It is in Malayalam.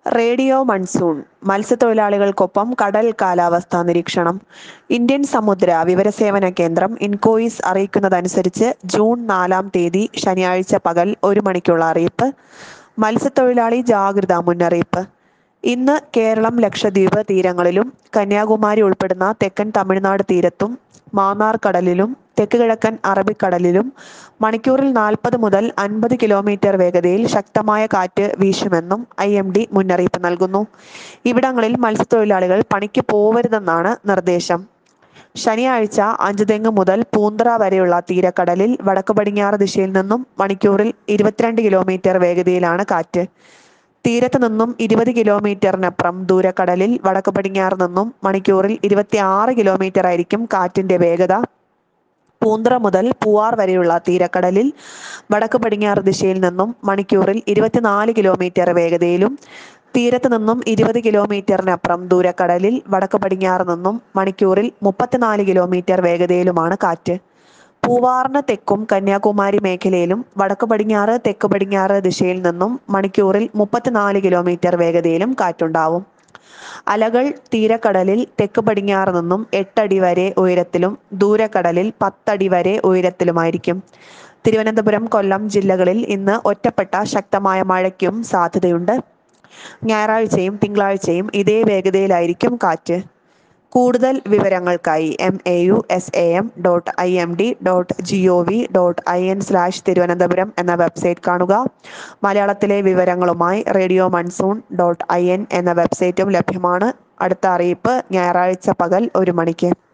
റേഡിയോ മൺസൂൺ മത്സ്യത്തൊഴിലാളികൾക്കൊപ്പം കടൽ കാലാവസ്ഥാ നിരീക്ഷണം ഇന്ത്യൻ സമുദ്ര വിവരസേവന കേന്ദ്രം ഇൻകോയിസ് അറിയിക്കുന്നതനുസരിച്ച് ജൂൺ നാലാം തീയതി ശനിയാഴ്ച പകൽ ഒരു മണിക്കുള്ള അറിയിപ്പ് മത്സ്യത്തൊഴിലാളി ജാഗ്രതാ മുന്നറിയിപ്പ് ഇന്ന് കേരളം ലക്ഷദ്വീപ് തീരങ്ങളിലും കന്യാകുമാരി ഉൾപ്പെടുന്ന തെക്കൻ തമിഴ്നാട് തീരത്തും മാന്നാർ കടലിലും തെക്ക് കിഴക്കൻ അറബിക്കടലിലും മണിക്കൂറിൽ നാൽപ്പത് മുതൽ അൻപത് കിലോമീറ്റർ വേഗതയിൽ ശക്തമായ കാറ്റ് വീശുമെന്നും ഐ എം ഡി മുന്നറിയിപ്പ് നൽകുന്നു ഇവിടങ്ങളിൽ മത്സ്യത്തൊഴിലാളികൾ പണിക്ക് പോവരുതെന്നാണ് നിർദ്ദേശം ശനിയാഴ്ച അഞ്ചുതെങ്ങ് മുതൽ പൂന്തറ വരെയുള്ള തീരക്കടലിൽ വടക്ക് പടിഞ്ഞാറ് ദിശയിൽ നിന്നും മണിക്കൂറിൽ ഇരുപത്തിരണ്ട് കിലോമീറ്റർ വേഗതയിലാണ് കാറ്റ് തീരത്ത് നിന്നും ഇരുപത് കിലോമീറ്ററിനപ്പുറം ദൂരക്കടലിൽ വടക്ക് പടിഞ്ഞാറ് നിന്നും മണിക്കൂറിൽ ഇരുപത്തി ആറ് കിലോമീറ്റർ ആയിരിക്കും കാറ്റിന്റെ വേഗത പൂന്തറ മുതൽ പൂവാർ വരെയുള്ള തീരക്കടലിൽ വടക്ക് പടിഞ്ഞാറ് ദിശയിൽ നിന്നും മണിക്കൂറിൽ ഇരുപത്തിനാല് കിലോമീറ്റർ വേഗതയിലും തീരത്ത് നിന്നും ഇരുപത് കിലോമീറ്ററിനപ്പുറം ദൂരക്കടലിൽ വടക്ക് പടിഞ്ഞാറ് നിന്നും മണിക്കൂറിൽ മുപ്പത്തിനാല് കിലോമീറ്റർ വേഗതയിലുമാണ് കാറ്റ് പൂവാറിന് തെക്കും കന്യാകുമാരി മേഖലയിലും വടക്ക് പടിഞ്ഞാറ് തെക്ക് പടിഞ്ഞാറ് ദിശയിൽ നിന്നും മണിക്കൂറിൽ മുപ്പത്തിനാല് കിലോമീറ്റർ വേഗതയിലും കാറ്റുണ്ടാവും അലകൾ തീരക്കടലിൽ തെക്ക് പടിഞ്ഞാറ് നിന്നും എട്ടടി വരെ ഉയരത്തിലും ദൂരക്കടലിൽ പത്തടി വരെ ഉയരത്തിലുമായിരിക്കും തിരുവനന്തപുരം കൊല്ലം ജില്ലകളിൽ ഇന്ന് ഒറ്റപ്പെട്ട ശക്തമായ മഴയ്ക്കും സാധ്യതയുണ്ട് ഞായറാഴ്ചയും തിങ്കളാഴ്ചയും ഇതേ വേഗതയിലായിരിക്കും കാറ്റ് കൂടുതൽ വിവരങ്ങൾക്കായി M A U S A M dot I M D dot G O V dot I N slash Thiruvananthapuram എന്ന വെബ്സൈറ്റ് കാണുക മലയാളത്തിലെ വിവരങ്ങളുമായി radio monsoon dot I N എന്ന വെബ്സൈറ്റും ലഭ്യമാണ് അടുത്ത അറിയിപ്പ് ഞായറാഴ്ച പകൽ ഒരു മണിക്ക്